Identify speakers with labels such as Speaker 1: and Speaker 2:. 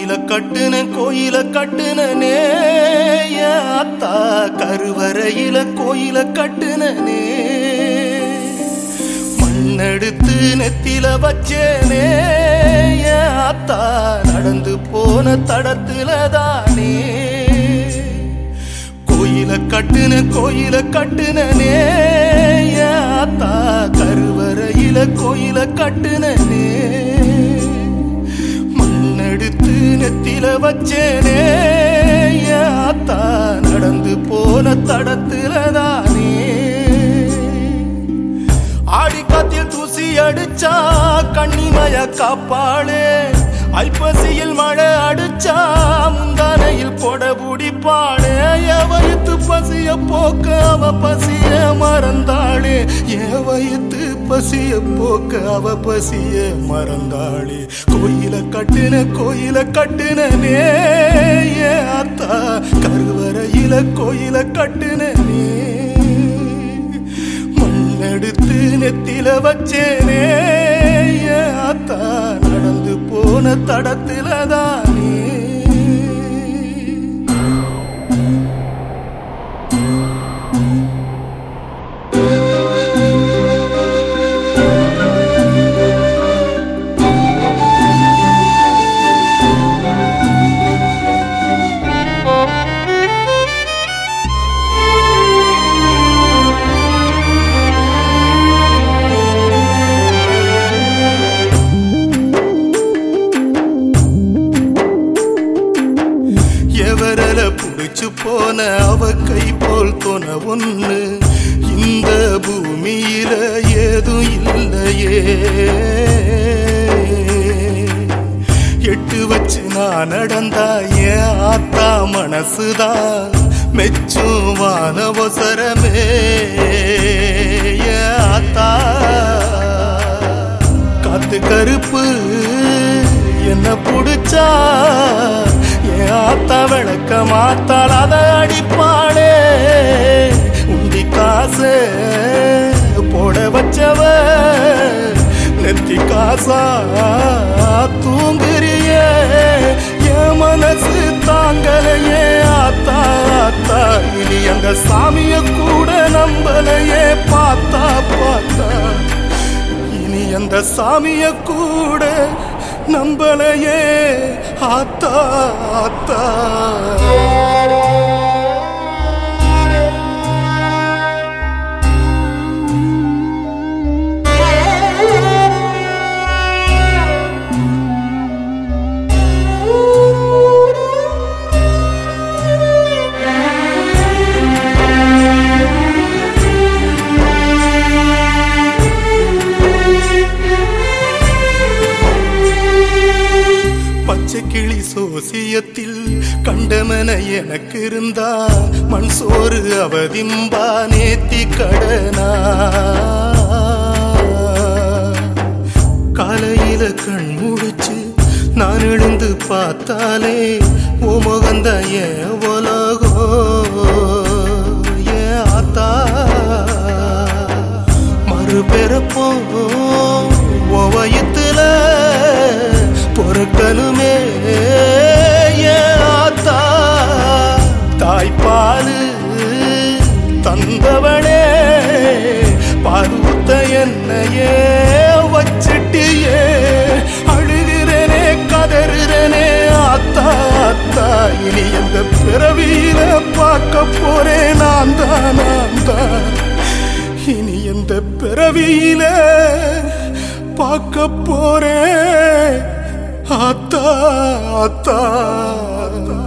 Speaker 1: கோயில கட்டுன கோயில கட்டுனே அத்தா கருவறையில கோயில கட்டுனே மண்ணெடுத்து நெத்தில வச்சேனே என் அத்தா நடந்து போன தடத்துல தானே கோயில கட்டுன கோயில கட்டுனே என் அத்தா கருவறையில கோயில கட்டுனே மண்ணெடுத்து நெத்தில வச்சேனே என் அத்தா நடந்து போன தடத்துல தானே ஆடி காத்தில் தூசி அடிச்சா கண்ணிமய காப்பாளே ஐப்பசியில் மழை அடிச்சா முந்தானையில் கொட புடிப்பாளே வயிற்று பசிய போக்க அவ பசிய மறந்தாளே என் வயிற்று பசிய போக்க அவ பசிய மறந்தாளே கோயில கட்டுன கோயில கட்டுனே ஏன் அத்தா கருவறையில கோயில கட்டுனே மண்ணெடுத்து நெத்தில வச்சேனே என் அத்தா நடந்து போன தடத்துல தானே எவரல புடிச்சு போன அவ கை போல் தொன ஒண்ணு இந்த பூமியில ஏதும் இல்லையே எட்டு வச்சு நான் நடந்தா என் ஆத்தா மனசுதான் மெச்சும் வானவசரமே என் ஆத்தா காத்து கருப்பு என்ன புடிச்சா என் ஆத்தா விளக்க மாத்தாள் அதை அடிப்பாளே உண்டி காசு போட வச்சவ நெத்தி காசா தூங்குறிய என் மனசு தாங்கலையே ஆத்தா ஆத்தா இனி அந்த சாமிய கூட நம்பலையே பார்த்தா பார்த்தா இனி அந்த சாமிய கூட நம்பலையே ஆத்தா ஆத்தா பச்சை கிளி சோசியத்தில் கண்டமன எனக்கு இருந்தா மண் சோறு அவதிம்பா நேத்தி கடனா காலையில கண் முடிச்சு நான் எழுந்து பார்த்தாலே ஓ முகந்த ஏன் உலகோ ஏன் ஆத்தா மறுபிறப்போ ஓ வயித்துல பொறுக்கணுமே ஏன் ஆத்தா தாய்ப்பாலு தந்தவளே பருத்த என்னையே வச்சிட்டியே அழுகிறனே கதறுறனே ஆத்தா ஆத்தா இனி எந்த பிறவியில பார்க்க போறேன் நான் தான் நான் தான் இனி எந்த பிறவியில பார்க்க போறேன் ஆத்தா ஆத்தா